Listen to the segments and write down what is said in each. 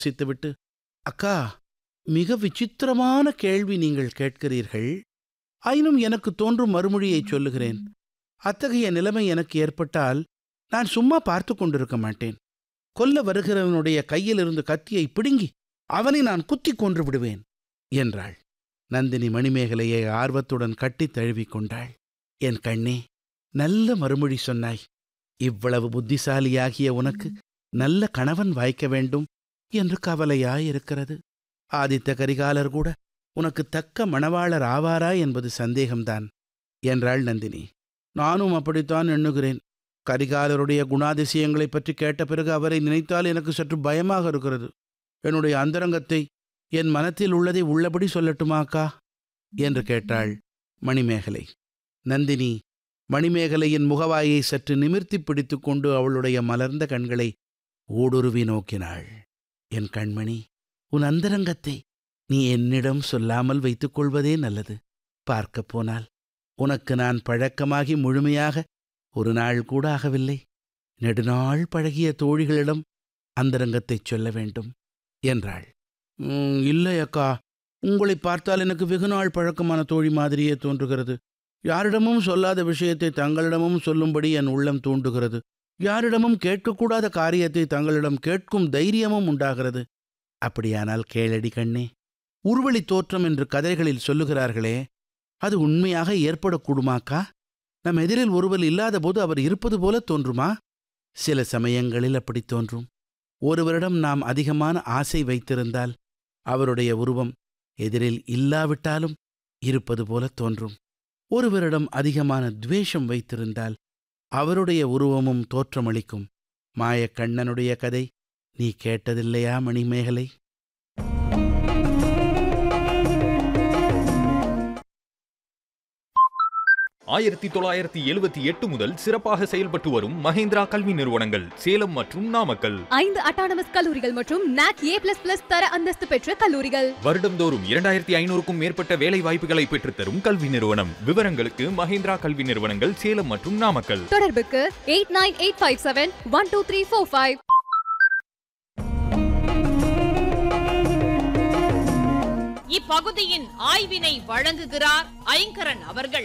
சித்துவிட்டு அக்கா மிக விசித்திரமான கேள்வி நீங்கள் கேட்கிறீர்கள் ஆயினும் எனக்கு தோன்றும் மறுமொழியைச் சொல்லுகிறேன் அத்தகைய நிலைமை எனக்கு ஏற்பட்டால் நான் சும்மா பார்த்து கொண்டிருக்க மாட்டேன் கொல்ல வருகிறவனுடைய கையிலிருந்து கத்தியை பிடுங்கி அவனை நான் குத்திக் கொன்று விடுவேன் என்றாள் நந்தினி மணிமேகலையை ஆர்வத்துடன் கட்டித் தழுவிக் கொண்டாள் என் கண்ணே நல்ல மறுமொழி சொன்னாய் இவ்வளவு புத்திசாலியாகிய உனக்கு நல்ல கணவன் வாய்க்க வேண்டும் என்று கவலையாயிருக்கிறது ஆதித்த கரிகாலர் கூட உனக்கு தக்க மணவாளர் ஆவாரா என்பது சந்தேகம்தான் என்றாள் நந்தினி நானும் அப்படித்தான் எண்ணுகிறேன் கரிகாலருடைய குணாதிசயங்களைப் பற்றி கேட்ட பிறகு அவரை நினைத்தால் எனக்கு சற்று பயமாக இருக்கிறது என்னுடைய அந்தரங்கத்தை என் மனத்தில் உள்ளதை உள்ளபடி சொல்லட்டுமாக்கா என்று கேட்டாள் மணிமேகலை நந்தினி மணிமேகலையின் முகவாயை சற்று நிமிர்த்தி பிடித்துக் கொண்டு அவளுடைய மலர்ந்த கண்களை ஊடுருவி நோக்கினாள் என் கண்மணி உன் அந்தரங்கத்தை நீ என்னிடம் சொல்லாமல் வைத்துக் கொள்வதே நல்லது பார்க்கப் போனால் உனக்கு நான் பழக்கமாகி முழுமையாக ஒரு நாள் கூட ஆகவில்லை நெடுநாள் பழகிய தோழிகளிடம் அந்தரங்கத்தைச் சொல்ல வேண்டும் என்றாள் "ம், இல்லை அக்கா உங்களை பார்த்தால் எனக்கு வெகு நாள் பழக்கமான தோழி மாதிரியே தோன்றுகிறது யாரிடமும் சொல்லாத விஷயத்தை தங்களிடமும் சொல்லும்படி என் உள்ளம் தூண்டுகிறது யாரிடமும் கேட்கக்கூடாத காரியத்தை தங்களிடம் கேட்கும் தைரியமும் உண்டாகிறது அப்படியானால் கேளடி கண்ணே உருவழி தோற்றம் என்று கதைகளில் சொல்லுகிறார்களே அது உண்மையாக ஏற்படக்கூடுமாக்கா நம் எதிரில் ஒருவர் இல்லாதபோது அவர் இருப்பது போல தோன்றுமா சில சமயங்களில் அப்படி தோன்றும் ஒருவரிடம் நாம் அதிகமான ஆசை வைத்திருந்தால் அவருடைய உருவம் எதிரில் இல்லாவிட்டாலும் இருப்பது போல தோன்றும் ஒருவரிடம் அதிகமான துவேஷம் வைத்திருந்தால் அவருடைய உருவமும் தோற்றமளிக்கும் மாயக்கண்ணனுடைய கதை நீ கேட்டதில்லையா மணிமேகலை ஆயிரத்தி தொள்ளாயிரத்தி எழுபத்தி எட்டு முதல் சிறப்பாக செயல்பட்டு வரும் மஹேந்திரா கல்வி நிறுவனங்கள் சேலம் மற்றும் நாமக்கல் ஐந்து அட்டானமஸ் கல்லூரிகள் மற்றும் நாக் ஏ பிளஸ் பிளஸ் தர அந்தஸ்து பெற்ற கல்லூரிகள் வருடந்தோறும் இரண்டாயிரத்தி ஐநூறுக்கும் மேற்பட்ட வேலை வாய்ப்புகளை பெற்றுத்தரும் கல்வி நிறுவனம் விவரங்களுக்கு மஹேந்திரா கல்வி நிறுவனங்கள் சேலம் மற்றும் நாமக்கல் தொடர்புக்கு eight nine eight five seven one two three four five இப்பகுதியின் ஆய்வினை வழங்குகிறார் ஐங்கரன் அவர்கள்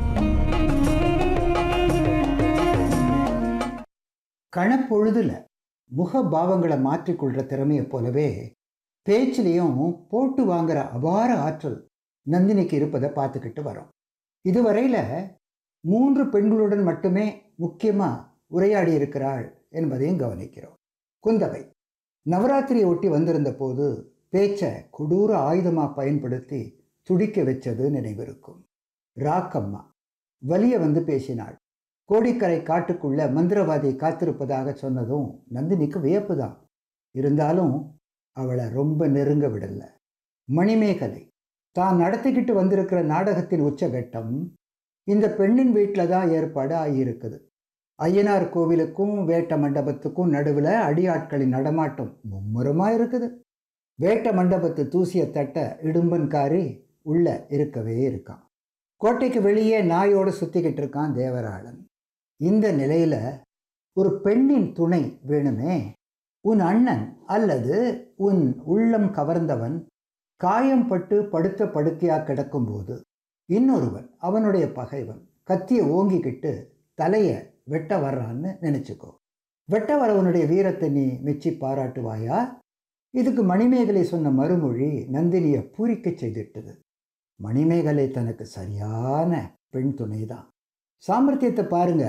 கணப்பொழுதுல முக பாவங்களை மாற்றிக்கொள்கிற திறமையைப் போலவே பேச்சிலையும் போட்டு வாங்குற அபார ஆற்றல் நந்தினிக்கு இருப்பதை பார்த்துக்கிட்டு வரோம் இதுவரையில் மூன்று பெண்களுடன் மட்டுமே முக்கியமாக உரையாடி இருக்கிறாள் என்பதையும் கவனிக்கிறோம் குந்தவை நவராத்திரியை ஒட்டி வந்திருந்த போது பேச்சை கொடூர ஆயுதமாக பயன்படுத்தி துடிக்க வச்சது நினைவிருக்கும் ராக்கம்மா வலிய வந்து பேசினாள் கோடிக்கரை காட்டுக்குள்ள மந்திரவாதி காத்திருப்பதாக சொன்னதும் நந்தினிக்கு வியப்பு தான் இருந்தாலும் அவளை ரொம்ப நெருங்க விடல மணிமேகலை தான் நடத்திக்கிட்டு வந்திருக்கிற நாடகத்தின் உச்சகட்டம் இந்த பெண்ணின் வீட்டில் தான் ஏற்பாடு ஆகியிருக்குது ஐயனார் கோவிலுக்கும் வேட்ட மண்டபத்துக்கும் நடுவில் அடியாட்களின் நடமாட்டம் மும்முரமாக இருக்குது வேட்ட மண்டபத்து தூசிய தட்ட இடும்பன்காரி உள்ள இருக்கவே இருக்கான் கோட்டைக்கு வெளியே நாயோடு சுத்திக்கிட்டு இருக்கான் தேவராளன் இந்த நிலையில ஒரு பெண்ணின் துணை வேணுமே உன் அண்ணன் அல்லது உன் உள்ளம் கவர்ந்தவன் காயம்பட்டு படுத்த படுக்கையா கிடக்கும்போது இன்னொருவன் அவனுடைய பகைவன் கத்தியை ஓங்கிக்கிட்டு தலைய வெட்ட வர்றான்னு நினைச்சுக்கோ வெட்ட வரவனுடைய வீரத்தை நீ மெச்சி பாராட்டுவாயா இதுக்கு மணிமேகலை சொன்ன மறுமொழி நந்தினியை பூரிக்கச் செய்திட்டது மணிமேகலை தனக்கு சரியான பெண் துணைதான் சாமர்த்தியத்தை பாருங்க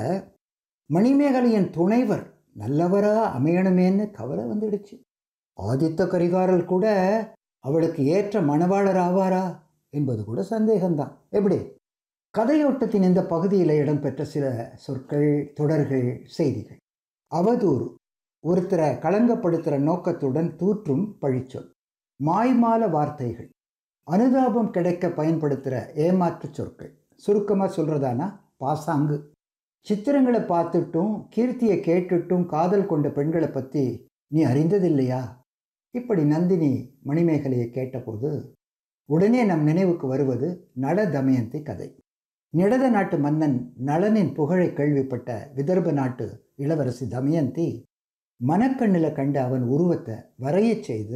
மணிமேகலையின் துணைவர் நல்லவரா அமையணுமேன்னு கவலை வந்துடுச்சு ஆதித்த கரிகாரர் கூட அவளுக்கு ஏற்ற மணவாளர் ஆவாரா என்பது கூட சந்தேகம்தான் எப்படி கதையோட்டத்தின் இந்த பகுதியில் இடம்பெற்ற சில சொற்கள் தொடர்கள் செய்திகள் அவதூறு ஒருத்தரை களங்கப்படுத்துகிற நோக்கத்துடன் தூற்றும் பழிச்சொல் மாய்மால வார்த்தைகள் அனுதாபம் கிடைக்க பயன்படுத்துகிற ஏமாற்று சொற்கள் சுருக்கமாக சொல்கிறதானா பாசாங்கு சித்திரங்களை பார்த்துட்டும் கீர்த்தியை கேட்டுட்டும் காதல் கொண்ட பெண்களை பற்றி நீ அறிந்ததில்லையா இப்படி நந்தினி மணிமேகலையை கேட்டபோது உடனே நம் நினைவுக்கு வருவது நள தமயந்தி கதை நிடத நாட்டு மன்னன் நளனின் புகழை கேள்விப்பட்ட விதர்ப நாட்டு இளவரசி தமயந்தி மனக்கண்ணில் கண்ட அவன் உருவத்தை வரையச் செய்து